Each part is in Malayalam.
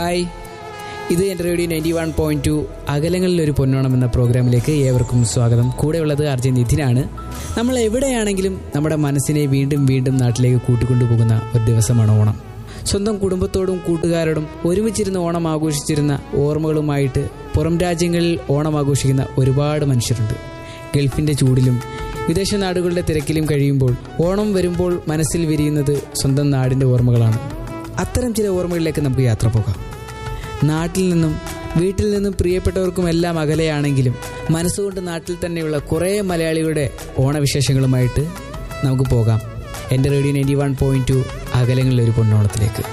ഹായ് ഇത് എൻ്റെ radio ninety one point two അകലങ്ങളിലൊരു പൊന്നോണം എന്ന പ്രോഗ്രാമിലേക്ക് ഏവർക്കും സ്വാഗതം കൂടെയുള്ളത് അർജുൻ നിധിനാണ് നമ്മൾ എവിടെയാണെങ്കിലും നമ്മുടെ മനസ്സിനെ വീണ്ടും വീണ്ടും നാട്ടിലേക്ക് കൂട്ടിക്കൊണ്ടുപോകുന്ന ഒരു ദിവസമാണ് ഓണം സ്വന്തം കുടുംബത്തോടും കൂട്ടുകാരോടും ഒരുമിച്ചിരുന്ന് ഓണം ആഘോഷിച്ചിരുന്ന ഓർമ്മകളുമായിട്ട് പുറം രാജ്യങ്ങളിൽ ഓണം ആഘോഷിക്കുന്ന ഒരുപാട് മനുഷ്യരുണ്ട് ഗൾഫിൻ്റെ ചൂടിലും വിദേശ നാടുകളുടെ തിരക്കിലും കഴിയുമ്പോൾ ഓണം വരുമ്പോൾ മനസ്സിൽ വിരിയുന്നത് സ്വന്തം നാടിൻ്റെ ഓർമ്മകളാണ് അത്തരം ചില ഓർമ്മകളിലേക്ക് നമുക്ക് യാത്ര പോകാം നാട്ടിൽ നിന്നും വീട്ടിൽ നിന്നും പ്രിയപ്പെട്ടവർക്കും എല്ലാം അകലെയാണെങ്കിലും മനസ്സുകൊണ്ട് നാട്ടിൽ തന്നെയുള്ള കുറേ മലയാളികളുടെ ഓണവിശേഷങ്ങളുമായിട്ട് നമുക്ക് പോകാം എൻ്റെ radio ninety one point two അകലങ്ങളിലൊരു പൊന്നോണത്തിലേക്ക്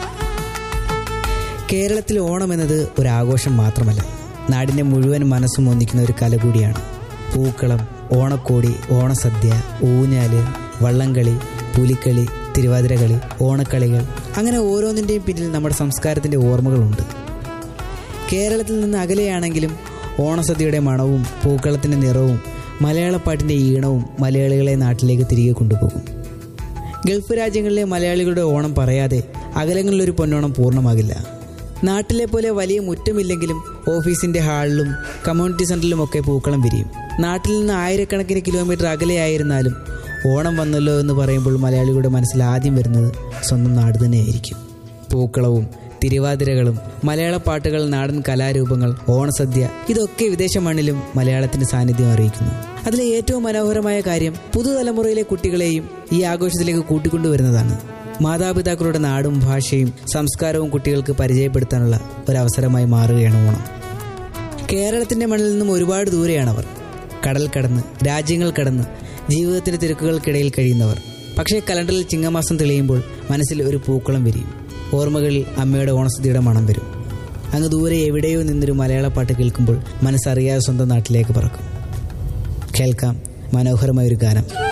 കേരളത്തിൽ ഓണം എന്നത് ഒരു ആഘോഷം മാത്രമല്ല നാടിൻ്റെ മുഴുവൻ മനസ്സും ഒന്നിക്കുന്ന ഒരു കല കൂടിയാണ് പൂക്കളം ഓണക്കോടി ഓണസദ്യ ഊഞ്ഞാല് വള്ളംകളി പുലിക്കളി തിരുവാതിരകളി ഓണക്കളികൾ അങ്ങനെ ഓരോന്നിൻ്റെയും പിന്നിൽ നമ്മുടെ സംസ്കാരത്തിൻ്റെ ഓർമ്മകളുണ്ട് കേരളത്തിൽ നിന്ന് അകലെയാണെങ്കിലും ഓണസദ്യയുടെ മണവും പൂക്കളത്തിൻ്റെ നിറവും മലയാളപ്പാട്ടിൻ്റെ ഈണവും മലയാളികളെ നാട്ടിലേക്ക് തിരികെ കൊണ്ടുപോകും ഗൾഫ് രാജ്യങ്ങളിലെ മലയാളികളുടെ ഓണം പറയാതെ അകലങ്ങളിലൊരു പൊന്നോണം പൂർണ്ണമാകില്ല നാട്ടിലെ പോലെ വലിയ മുറ്റമില്ലെങ്കിലും ഓഫീസിൻ്റെ ഹാളിലും കമ്മ്യൂണിറ്റി സെൻറ്ററിലുമൊക്കെ പൂക്കളം വിരിയും നാട്ടിൽ നിന്ന് ആയിരക്കണക്കിന് കിലോമീറ്റർ അകലെയായിരുന്നാലും ഓണം വന്നല്ലോ എന്ന് പറയുമ്പോൾ മലയാളികളുടെ മനസ്സിൽ ആദ്യം വരുന്നത് സ്വന്തം നാട് തന്നെയായിരിക്കും പൂക്കളവും തിരുവാതിരകളും മലയാള പാട്ടുകൾ നാടൻ കലാരൂപങ്ങൾ ഓണസദ്യ ഇതൊക്കെ വിദേശ മണ്ണിലും മലയാളത്തിന്റെ സാന്നിധ്യം അറിയിക്കുന്നു അതിലെ ഏറ്റവും മനോഹരമായ കാര്യം പുതുതലമുറയിലെ കുട്ടികളെയും ഈ ആഘോഷത്തിലേക്ക് കൂട്ടിക്കൊണ്ടുവരുന്നതാണ് മാതാപിതാക്കളുടെ നാടും ഭാഷയും സംസ്കാരവും കുട്ടികൾക്ക് പരിചയപ്പെടുത്താനുള്ള ഒരവസരമായി മാറുകയാണ് ഓണം കേരളത്തിന്റെ മണ്ണിൽ നിന്നും ഒരുപാട് ദൂരെയാണവർ കടൽ കടന്ന് രാജ്യങ്ങൾ കടന്ന് ജീവിതത്തിന്റെ തിരക്കുകൾക്കിടയിൽ കഴിയുന്നവർ പക്ഷേ കലണ്ടറിൽ ചിങ്ങമാസം തെളിയുമ്പോൾ മനസ്സിൽ ഒരു പൂക്കളം വിരിയും ഓർമ്മകളിൽ അമ്മയുടെ ഓണസദ്യയുടെ മണം വരും അങ്ങ് ദൂരെ എവിടെയോ നിന്നൊരു മലയാള പാട്ട് കേൾക്കുമ്പോൾ മനസ്സറിയാതെ സ്വന്തം നാട്ടിലേക്ക് പറക്കും കേൾക്കാം മനോഹരമായൊരു ഗാനം